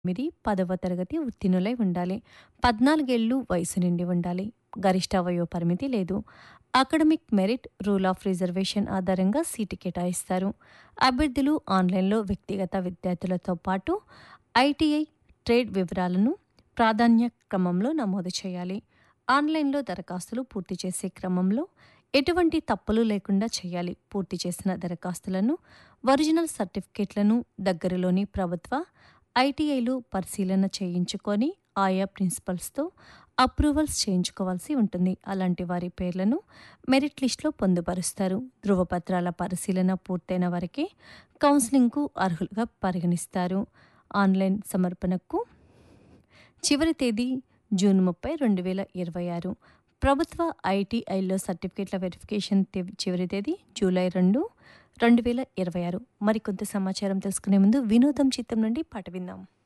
ఎనిమిది పదవ తరగతి ఉత్తీర్ణులై ఉండాలి పద్నాలుగేళ్లు వయసు నిండి ఉండాలి గరిష్ట వయో పరిమితి లేదు academic merit rule of reservation ఆధారంగా సీటు కేటాయిస్తారు అభ్యర్థులు ఆన్లైన్లో వ్యక్తిగత విద్యార్థులతో పాటు ఐటీఐ ట్రేడ్ వివరాలను ప్రాధాన్య క్రమంలో నమోదు చేయాలి ఆన్లైన్లో దరఖాస్తులు పూర్తి చేసే క్రమంలో ఎటువంటి తప్పులు లేకుండా చేయాలి పూర్తి చేసిన దరఖాస్తులను ఒరిజినల్ సర్టిఫికేట్లను దగ్గరలోని ప్రభుత్వ ఐటీఐలు పరిశీలన చేయించుకొని ఆయా ప్రిన్సిపల్స్తో అప్రూవల్స్ చేయించుకోవాల్సి ఉంటుంది అలాంటి వారి పేర్లను మెరిట్ లిస్టులో పొందుపరుస్తారు ధృవపత్రాల పరిశీలన పూర్తయిన వారికి కౌన్సిలింగ్కు అర్హులుగా పరిగణిస్తారు ఆన్లైన్ సమర్పణకు చివరి తేదీ జూన్ ముప్పై రెండు వేల ఇరవై ఆరు ప్రభుత్వ ఐటీఐలో సర్టిఫికేట్ల వెరిఫికేషన్ తే- చివరి తేదీ జూలై రెండు రెండు వేల ఇరవై ఆరు మరికొంత సమాచారం తెలుసుకునే ముందు వినోదం చిత్రం నుండి పాట విందాం